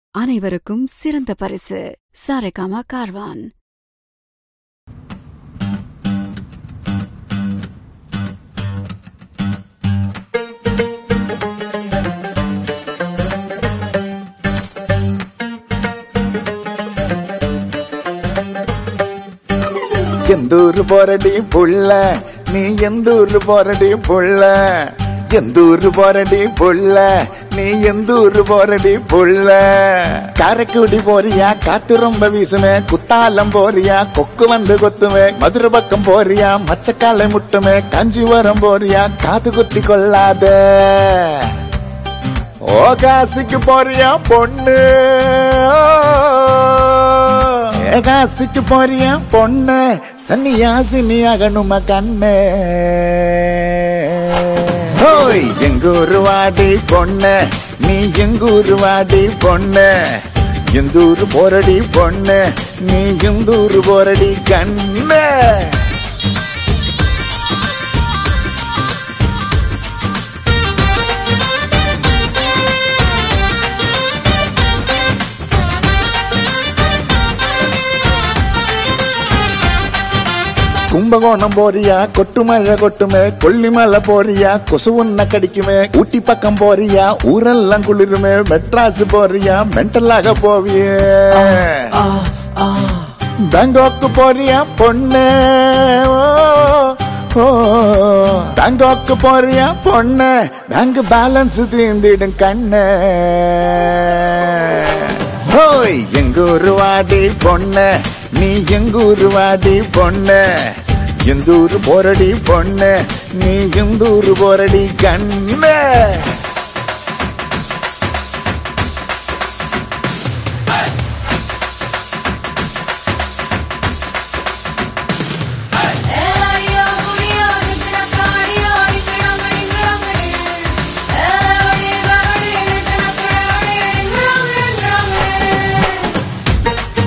அனைவருக்கும் சிறந்த பரிசு சாரேகாமா கார்வான் எந்தூர் போறடி புள்ள நீ எந்தூர் போறடி புள்ள எந்தூர் போறடி புள்ள நீ எந்தூர் போறடி புள்ள காரைக்குடி போறியா காத்து ரொம்ப வீசுமே குத்தாலம் போறியா கொக்கு வந்து கொத்துமே மதுரை பக்கம் போறியா மச்சக்காலை முட்டுமே காஞ்சிபுரம் போறியா காது குத்தி கொள்ளாத ஓ காசிக்கு போறியா பொண்ணு ஏ, காசிக்கு போறியா பொண்ணு சன்னியாசினி ஆகணுமா கண்ணு ஹோய் எங்கூரு வாடி பொண்ணு நீ எங்கூரு வாடி பொண்ணு எந்தூரு போரடி பொண்ணு நீ எந்தூரு போரடி கண்ணு கும்பகோணம் போறியா கொட்டு மழை கொட்டுமே கொல்லிமலை போறியா கொசு உன்ன கடிக்குமே ஊட்டி பக்கம் போறியா ஊரெல்லாம் குளிருமே மெட்ராஸ் போறியா மென்டலாக போவியே பேங்காக்கு போறியா பொண்ணு ஓ, ஓ. பேங்காக்கு போறியா பொண்ணு பேங்க் பேலன்ஸ் தீர்ந்திடும் கண்ணு ஹோய் எங்கூரு வாடி பொண்ணு நீ எங்கூரு வாடி பொண்ணு எந்தூரு போரடி பொண்ணு நீ எந்தூரு போரடி கண்ணு ஏலாடியோ குடியோ நித்தின காடியோ டிங்கடாங்கடி டிங்கடாங்கடி ஏலாடி காடி நித்தின காடி டிங்கடாங்கடி டிங்கடாங்கடி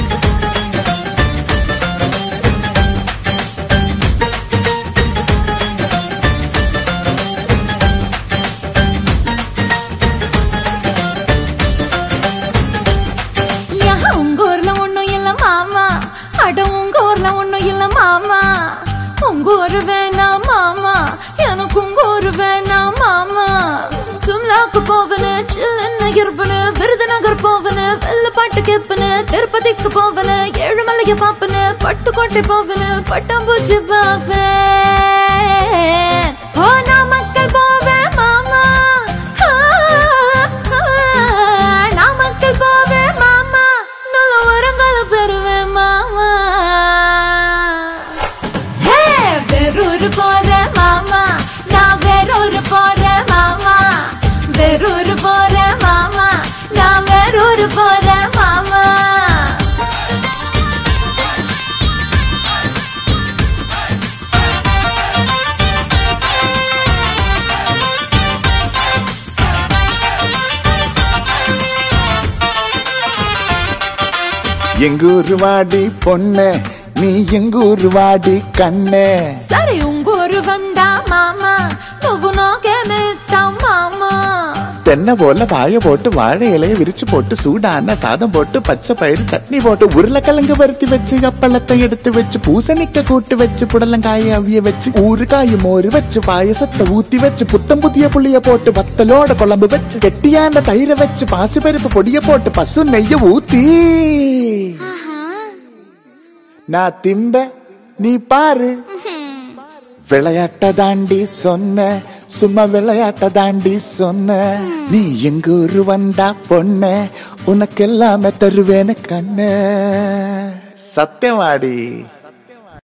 யா, உங்க ஊர்ல ஒண்ணும் இல்ல மாமா அட உங்க ஊர்ல ஒண்ணும் இல்ல மாமா உங்க ஊரு வேணாம் மாமா எனக்கு உங்க ஊரு வேணாம் மாமா சும்லாக்கு போவனு சில்லுன்னு இருப்பனு விருதுநகர் போவனு வெள்ளப்பாட்டு கேப்பனு திருப்பதிக்கு போவனு ஏழுமலைக்கு பாப்பனு பட்டுக்கோட்டை போவனு பட்டாம்பூச்சி பாப்பேன் ஓ நாமக்கல் போவேன் மாமா ஆ, ஆ, நாமக்கல் போவேன் மாமா நல்ல உரங்களை பெறுவேன் மாமா ஹே வேறொரு போற மாமா நான் வேறொரு போற மாமா வேறொரு போற மாமா நான் வேறொரு போற மாமா எங்கூரு வாடி பொண்ணு நீ எங்கூரு வாடி கண்ணு సరే ఉంగూరు వందా మామా నువ్వు నాకేమిస్తావు మామా தென்னை போல பாய போட்டு வாழை இலைய விரிச்சு போட்டு சூடான சாதம் போட்டு பச்சை பயிறு சட்னி போட்டு உருளைக்கிழங்கு வறுத்தி வச்சு அப்பளத்தை எடுத்து வச்சு பூசணிக்க கூட்டு வச்சு புடலங்காய அவிய வச்சு ஊறுகாய் மோறு வச்சு பாயசத்தை ஊத்தி வச்சு புத்தம் புதிய புளிய போட்டு வத்தலோட குழம்பு வச்சு கெட்டியான தயிரை வச்சு பாசிப்பருப்பு பொடிய போட்டு பசு நெய்ய ஊத்தி நான் திம்ப நீ பாரு விளையாட்ட தாண்டி சொன்ன சும்மா விளையாட்ட தாண்டி சொன்ன நீ எங்க ஊரு வந்தா பொண்ண உனக்கு எல்லாமே தருவேன்னு கண்ணு சத்தியமாடி